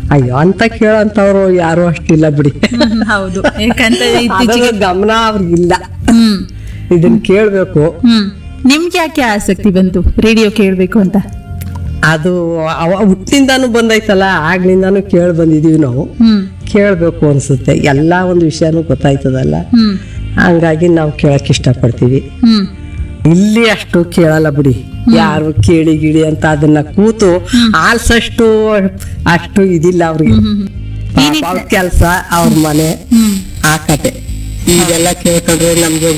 ಅಯ್ಯೋ ಅಂತ ಕೇಳೋಂಥವ್ರು ಯಾರು ಅಷ್ಟಿಲ್ಲ ಬಿಡಿ ಹ್ಮ್, ಹೌದು ಯಾಕಂತ ಇತ್ತೀಚೆಗೆ ಅದರ ಗಮನ ಅವ್ರಿಗಿಲ್ಲ ಹ್ಮ್ ಇದನ್ನ ಕೇಳ್ಬೇಕು ಹ್ಮ್ ನಿಮ್ಗೆ ಯಾಕೆ ಆಸಕ್ತಿ ಬಂತು ರೇಡಿಯೋ ಕೇಳ್ಬೇಕು ಅಂತ ಅದು ಅವ ಹುಟ್ಟಿನಿಂದಾನು ಬಂದೈತಲ್ಲ ಆಗ್ಲಿಂದಾನು ಕೇಳಿ ಬಂದಿದೀವಿ ನಾವು ಹ್ಮ್ ಕೇಳಬೇಕು ಅನ್ಸುತ್ತೆ ಎಲ್ಲಾ ಒಂದು ವಿಷಯನೂ ಗೊತ್ತಾಯ್ತದಲ್ಲ ಹ್ಮ್ ಹಂಗಾಗಿ ನಾವು ಕೇಳಕ್ ಇಷ್ಟಪಡ್ತೀವಿ ಹ್ಮ್ ಇಲ್ಲಿ ಅಷ್ಟು ಕೇಳಲ್ಲ ಬಿಡಿ ಯಾರು ಕೇಳಿ ಗಿಳಿ ಅಂತ ಅದನ್ನ ಕೂತು ಆಲ್ಸಷ್ಟು ಅಷ್ಟು ಇದಿಲ್ಲ ಅವ್ರಿಗೆ ಹ್ಮ್ ಹ್ಮ್ ಕೆಲಸ ಅವ್ರ ಮನೆ ಹ್ಮ್ ಆ ಕತೆ ಇದೆಲ್ಲ ಕೇಳ್ಕೊಂಡ್ರೆ ನಮ್ಗೆ